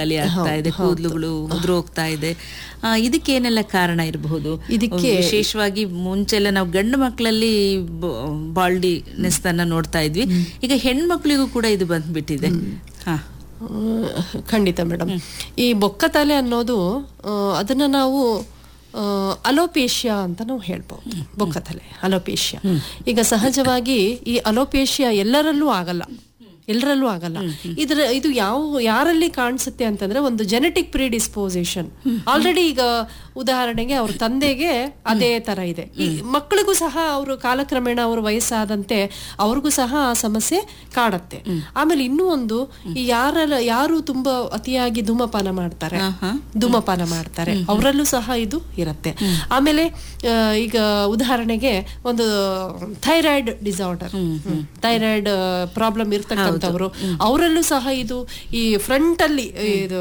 ಖಾಲಿ ಆಗ್ತಾ ಇದೆ ಕೂದಲುಗಳು ಉದುರು ಹೋಗ್ತಾ ಇದೆ ಆ, ಇದಕ್ಕೇನೆಲ್ಲ ಕಾರಣ ಇರಬಹುದು ಇದಕ್ಕೆ- ವಿಶೇಷವಾಗಿ ಮುಂಚೆಲ್ಲ ನಾವು ಗಂಡು ಮಕ್ಕಳಲ್ಲಿ ಬಾಲ್ಡಿನೆಸ್ ಅನ್ನ ನೋಡ್ತಾ ಇದ್ವಿ ಈಗ ಹೆಣ್ಮಕ್ಳಿಗೂ ಕೂಡ ಇದು ಬಂದ್ಬಿಟ್ಟಿದೆ ಹಾ ಆ, ಖಂಡಿತ ಮೇಡಮ್ ಈ ಬೊಕ್ಕತಲೆ ಅನ್ನೋದು ಆ, ಅದನ್ನ ನಾವು ಅಲೋಪೇಶಿಯಾ ಅಂತ ನಾವು ಹೇಳ್ಬೋದು ಬೊಕ್ಕತಲೆ ಅಲೋಪೇಶಿಯಾ ಈಗ ಸಹಜವಾಗಿ ಈ ಅಲೋಪೇಶಿಯಾ ಎಲ್ಲರಲ್ಲೂ ಆಗಲ್ಲ ಎಲ್ಲರಲ್ಲೂ ಆಗಲ್ಲ ಇದ್ರ ಇದು ಯಾವ ಯಾರಲ್ಲಿ ಕಾಣಿಸುತ್ತೆ ಅಂತಂದ್ರೆ ಒಂದು ಜೆನೆಟಿಕ್ ಪ್ರಿಡಿಸ್ಪೋಸಿಷನ್ ಆಲ್ರೆಡಿ ಈಗ ಉದಾಹರಣೆಗೆ ಅವ್ರ ತಂದೆಗೆ ಅದೇ ತರ ಇದೆ ಈ ಮಕ್ಕಳಿಗೂ ಸಹ ಅವರು ಕಾಲಕ್ರಮೇಣ ಅವ್ರ ವಯಸ್ಸಾದಂತೆ ಅವ್ರಿಗೂ ಸಹ ಆ ಸಮಸ್ಯೆ ಕಾಡತ್ತೆ ಆಮೇಲೆ ಇನ್ನೂ ಒಂದು ಈ ಯಾರ ಯಾರು ತುಂಬಾ ಅತಿಯಾಗಿ ಧೂಮಪಾನ ಮಾಡ್ತಾರೆ ಧೂಮಪಾನ ಮಾಡ್ತಾರೆ ಅವರಲ್ಲೂ ಸಹ ಇದು ಇರುತ್ತೆ ಆಮೇಲೆ ಆ, ಈಗ ಉದಾಹರಣೆಗೆ ಒಂದು ಥೈರಾಯ್ಡ್ ಡಿಸಾರ್ಡರ್ ಥೈರಾಯ್ಡ್ ಪ್ರಾಬ್ಲಮ್ ಇರ್ತಕ್ಕಂಥವ್ರು ಅವರಲ್ಲೂ ಸಹ ಇದು ಈ ಫ್ರಂಟ್ ಅಲ್ಲಿ ಇದು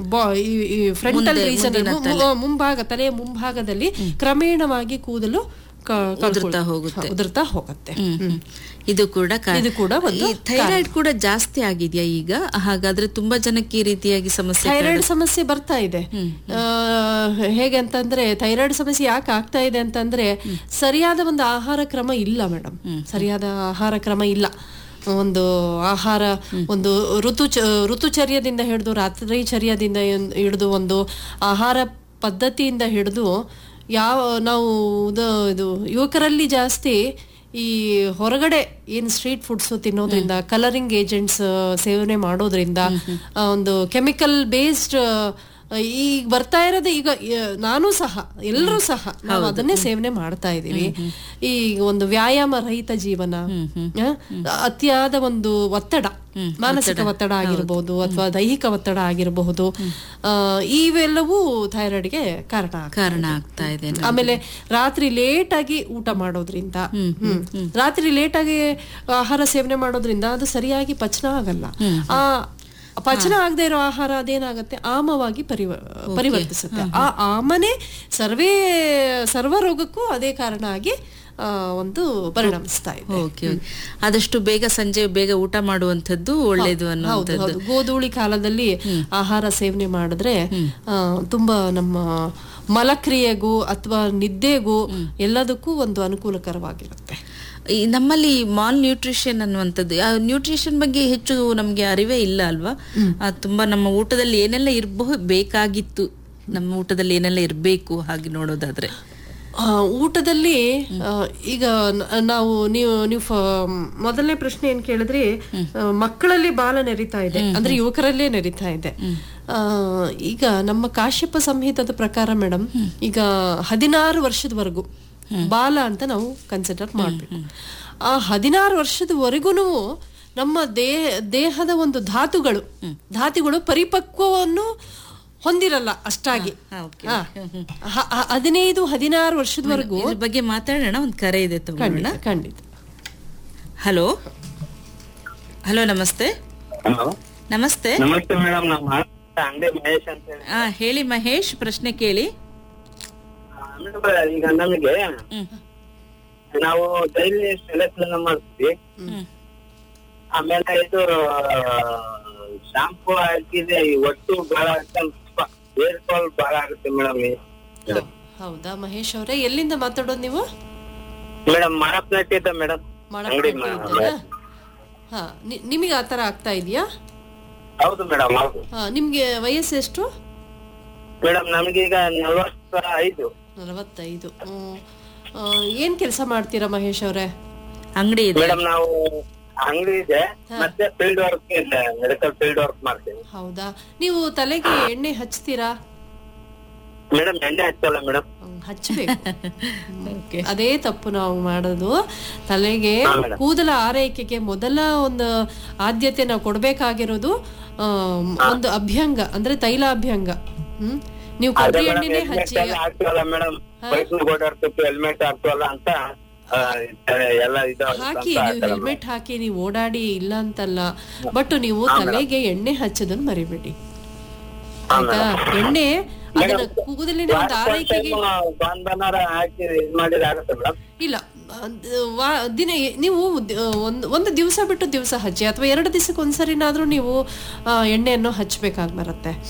ಫ್ರಂಟಲ್ ರೀಸನ್ ಮುಂಭಾಗ ತಲೆಯ ಮುಂಭಾಗದಲ್ಲಿ ಕ್ರಮೇಣವಾಗಿ ಕೂದಲು ಕ- ಕಳ್ಕೊಳ್- ಹೋಗುತ್ತೆ. ಹ, ಉದುರ್ತಾ ಹೋಗುತ್ತೆ ಹ್ಮ್. ಇದು ಕೂಡ ಕಾ- ಇದು ಕೂಡ ಒಂದು ಈ ಥೈರಾಯ್ಡ್ ಕೂಡ ಜಾಸ್ತಿ ಆಗಿದೆಯಾ ಈಗ ಹಾಗಾದ್ರೆ ತುಂಬಾ ಜನಕ್ಕೆ ಈ ರೀತಿಯಾಗಿ ಸಮಸ್ಯೆ ಥೈರಾಯ್ಡ್ ಸಮಸ್ಯೆ ಬರ್ತಾ ಇದೆ ಆ, ಹೇಗೆ ಅಂತಂದ್ರೆ ಥೈರಾಯ್ಡ್ ಸಮಸ್ಯೆ ಯಾಕೆ ಆಗ್ತಾ ಇದೆ ಅಂತಂದ್ರೆ ಸರಿಯಾದ ಒಂದು ಆಹಾರ ಕ್ರಮ ಇಲ್ಲ ಮೇಡಮ್ ಸರಿಯಾದ ಆಹಾರ ಕ್ರಮ ಇಲ್ಲ ಒಂದು ಆಹಾರ ಒಂದು ಋತು ಋತುಚರ್ಯದಿಂದ ಹಿಡಿದು ರಾತ್ರಿ ಚರ್ಯದಿಂದ ಏನ್- ಹಿಡಿದು ಒಂದು ಆಹಾರ ಪದ್ಧತಿಯಿಂದ ಹಿಡಿದು ಯಾವ ನಾವು ಉದ- ಇದು ಯುವಕರಲ್ಲಿ ಜಾಸ್ತಿ ಈ ಹೊರಗಡೆ ಏನ್ ಸ್ಟ್ರೀಟ್ ಫುಡ್ಸ್ ತಿನ್ನೋದ್ರಿಂದ ಕಲರಿಂಗ್ ಏಜೆಂಟ್ಸ್ ಸೇವನೆ ಮಾಡೋದ್ರಿಂದ ಆ, ಒಂದು ಕೆಮಿಕಲ್ ಬೇಸ್ಡ್ ಈಗ ಬರ್ತಾ ಇರೋದು ಈಗ ಆ, ನಾನು ಸಹ ಎಲ್ಲರೂ ಸಹ ನಾವು ಅದನ್ನೇ ಸೇವನೆ ಮಾಡ್ತಾ ಇದೀವಿ ಈ ಒಂದು ವ್ಯಾಯಾಮ ರಹಿತ ಜೀವನ ಆ, ಅತಿಯಾದ ಒಂದು ಒತ್ತಡ ಮಾನಸಿಕ ಒತ್ತಡ ಆಗಿರಬಹುದು ಅಥವಾ ದೈಹಿಕ ಒತ್ತಡ ಆಗಿರಬಹುದು ಆ, ಇವೆಲ್ಲವೂ ಥೈರಾಯ್ಡ್ಗೆ ಕಾರಣ ಆಗ್ತದೆ. ಕಾರಣ ಆಗ್ತಾ ಇದೆ ಆಮೇಲೆ ರಾತ್ರಿ ಲೇಟ್ ಆಗಿ ಊಟ ಮಾಡೋದ್ರಿಂದ ಹ್ಮ್. ರಾತ್ರಿ ಲೇಟ್ ಆಗಿ ಆಹಾರ ಸೇವನೆ ಮಾಡೋದ್ರಿಂದ ಅದು ಸರಿಯಾಗಿ ಪಚನ ಆಗಲ್ಲ ಆ ಪಚನ ಆಗದೆ ಇರೋ ಆಹಾರ ಅದೇನಾಗತ್ತೆ ಆಮವಾಗಿ ಪರಿವ ಪರಿವರ್ತಿಸುತ್ತೆ ಆ ಆಮನೆ ಸರ್ವೇ ಸರ್ವ ರೋಗಕ್ಕೂ ಅದೇ ಕಾರಣ ಆಗಿ ಆ, ಒಂದು ಪರಿಣಮಿಸ್ತಾ ಇದೆ ಓಕೆ ಓಕೆ ಆದಷ್ಟು ಬೇಗ ಸಂಜೆ ಬೇಗ ಊಟ ಮಾಡುವಂಥದ್ದು ಒಳ್ಳೇದು ಹೌದು ಅನ್ನುವಂಥದ್ದು ಹೌದು ಗೋಧೂಳಿ ಕಾಲದಲ್ಲಿ ಆಹಾರ ಸೇವನೆ ಮಾಡಿದ್ರೆ ಆ, ತುಂಬಾ ನಮ್ಮ ಮಲಕ್ರಿಯೆಗೂ ಅಥವಾ ನಿದ್ದೆಗೂ ಎಲ್ಲದಕ್ಕೂ ಒಂದು ಅನುಕೂಲಕರವಾಗಿರುತ್ತೆ ಈ ನಮ್ಮಲ್ಲಿ ಮಾಲ್ ನ್ಯೂಟ್ರಿಷನ್ ಅನ್ನುವಂಥದ್ದು ಆ ನ್ಯೂಟ್ರಿಷನ್ ಬಗ್ಗೆ ಹೆಚ್ಚು ನಮಗೆ ಅರಿವೇ ಇಲ್ಲ ಅಲ್ವಾ ಆ, ತುಂಬಾ ನಮ್ಮ ಊಟದಲ್ಲಿ ಏನೆಲ್ಲ ಇರಬಹುದು ಬೇಕಾಗಿತ್ತು ನಮ್ಮ ಊಟದಲ್ಲಿ ಏನೆಲ್ಲ ಇರಬೇಕು ಹಾಗೆ ನೋಡೋದಾದ್ರೆ ಆ, ಊಟದಲ್ಲಿ ಆ, ಈಗ ನ- ನಾವು ನೀವು ನೀವು ಫ- ಮೊದಲನೇ ಪ್ರಶ್ನೆ ಏನ್ ಕೇಳಿದ್ರಿ ಆ, ಮಕ್ಕಳಲ್ಲಿ ಬಾಲ ನೆರಿತಾ ಇದೆ ಅಂದ್ರೆ ಯುವಕರಲ್ಲೇ ನೆರಿತಾ ಇದೆ ಆ, ಈಗ ನಮ್ಮ ಕಾಶ್ಯಪ ಸಂಹಿತದ ಪ್ರಕಾರ ಮೇಡಮ್ ಈಗ ಹದಿನಾರು ವರ್ಷದವರೆಗೂ ಬಾಲ ಅಂತ ನಾವು ಕನ್ಸಿಡರ್ ಮಾಡ್ಬೇಕು ಆ ಹದಿನಾರು ವರ್ಷದವರೆಗೂ ನಮ್ಮ ದೇಹ ದೇಹದ ಒಂದು ಧಾತುಗಳು ಧಾತುಗಳು ಪರಿಪಕ್ವವನ್ನು ಹೊಂದಿರಲ್ಲ ಅಷ್ಟಾಗಿ ಹಾ. ಹ- ಹ- ಹದಿನೈದು ಹದಿನಾರು ವರ್ಷದವರೆಗೂ ಇದ್ರ ಬಗ್ಗೆ ಮಾತಾಡೋಣ ಒಂದು ಕರೆ ಇದೆ ತಗೊಳ್ಳೋಣ ಖಂಡಿತ ಖಂಡಿತ ಹಲೋ ಹಲೋ ನಮಸ್ತೆ ಹಲೋ ನಮಸ್ತೆ ನಮಸ್ತೆ ಮೇಡಮ್ ನಮ್ಮ ಅಂಗಡಿ ಮಹೇಶ್ ಅಂತ ಹೇಳಿ ಆ ಹೇಳಿ ಮಹೇಶ್ ಪ್ರಶ್ನೆ ಕೇಳಿ ಆ, ಮೇಡಮ್, ಈಗ ನಮಗೆ ಹ್ಮ್ ನಾವು ಡೈಲಿ ಸೆಲೆಕ್ಷನ್ ಮಾಡ್ತೀವಿ ಹ್ಮ್ ಆಮೇಲೆ ಇದು ಶಾಂಪೂ ಹಾಕಿದ್ರೆ ಈ ಒಟ್ಟು ಬಹಳ ಸ್ವಲ್ಪ ಹೇರ್ ಫಾಲ್ ಬಹಳ ಆಗುತ್ತೆ ಮೇಡಮ್ ಹೌದಾ ಮಹೇಶ್ ಅವರೇ ಎಲ್ಲಿಂದ ಮಾತಾಡೋದು ನೀವು ಮೇಡಮ್ ಮಾರಪ್ನಟ್ಟಿ ಇದೆ ಮೇಡಮ್ ಅಂಗಡಿ ಮಾಡಪ್ಪ ಹಾ ನಿ- ನಿಮಗೆ ಆ ಥರ ಆಗ್ತಾ ಇದೆಯಾ ಹೌದು ಮೇಡಮ್ ಹೌದು ಹಾ ನಿಮ್ಗೆ ವಯಸ್ಸು ಎಷ್ಟು ಮೇಡಮ್ ನಮ್ಗೀಗ ನಲವತ್ತ ಐದು ನಲವತ್ತೈದು ಹ್ಮ್. ಆ, ಏನ್ ಕೆಲಸ ಮಾಡ್ತೀರಾ ಮಹೇಶ್ ಅವರೇ ಅಂಗಡಿ ಇದೆ ಮೇಡಮ್ ನಾವು ಅಂಗಡಿ ಇದೆ ಮತ್ತೆ ಫೀಲ್ಡ್ ವರ್ಕ್ ಇದೆ ಮೆಡಿಕಲ್ ಫೀಲ್ಡ್ ವರ್ಕ್ ಮಾಡ್ತೀವಿ ಹೌದಾ ನೀವು ತಲೆಗೆ ಎಣ್ಣೆ ಹಚ್ತೀರಾ ಮೇಡಮ್ ಎಣ್ಣೆ ಹಚ್ಚಲ್ಲ ಮೇಡಮ್ ಹ್ಮ್, ಹಚ್ಬೇಕು ಅದೇ ತಪ್ಪು ನಾವು ಮಾಡೋದು ತಲೆಗೆ ಹಾ, madam. ಕೂದಲ ಆರೈಕೆಗೆ ಮೊದಲ ಒಂದು ಆದ್ಯತೆ ನಾವು ಕೊಡ್ಬೇಕಾಗಿರೋದು ಆ, ಒಂದು ಅಭ್ಯಂಗ ಅಂದ್ರೆ ತೈಲ ಅಭ್ಯಂಗ ಹ್ಮ್ ನೀವು ಕೊಬ್ಬರಿ ಎಣ್ಣೆನೆ ಹಚ್ಚಿ ಹಾಕ್ತವಲ್ಲ ಮೇಡಮ್ ಬೈಕ್ ಓಡಾಡ್ತಿತ್ತು ಹೆಲ್ಮೆಟ್ ಹಾಕ್ತವಲ್ಲ ಅಂತ ಆ, ಎಲ್ಲ ಇದು ಹಾಕಿ ನೀವು ಹೆಲ್ಮೆಟ್ ಹಾಕಿ ನೀವು ಓಡಾಡಿ ಇಲ್ಲ ಅಂತಲ್ಲ ಬಟ್ ನೀವು ತಲೆಗೆ ಎಣ್ಣೆ ಹಚ್ಚೋದನ್ನ ಮರಿಬೇಡಿ ಆಯ್ತಾ ಎಣ್ಣೆ ಅದನ್ನ ಕೂದಲಿನ ಒಂದು ಆರೈಕೆಗೆ ಬಾಂಧವರ ಹಾಕಿ ಇದ್ ಮಾಡಿದ್ರೆ ಆಗುತ್ತೆ ಮೇಡಮ್ ಇಲ್ಲ ಅದ್ ವಾ- ದಿನ ನೀವು ದ- ಒಂದು ಒಂದು ದಿವಸ ಬಿಟ್ಟು ದಿವಸ ಹಚ್ಚಿ ಅಥವಾ ಎರಡು ದಿವಸಕ್ಕೆ ಒಂದ್ಸರಿನಾದ್ರೂ ನೀವು ಆ, ಎಣ್ಣೆಯನ್ನು ಹಚ್ಚಬೇಕಾಗಿ ಬರುತ್ತೆ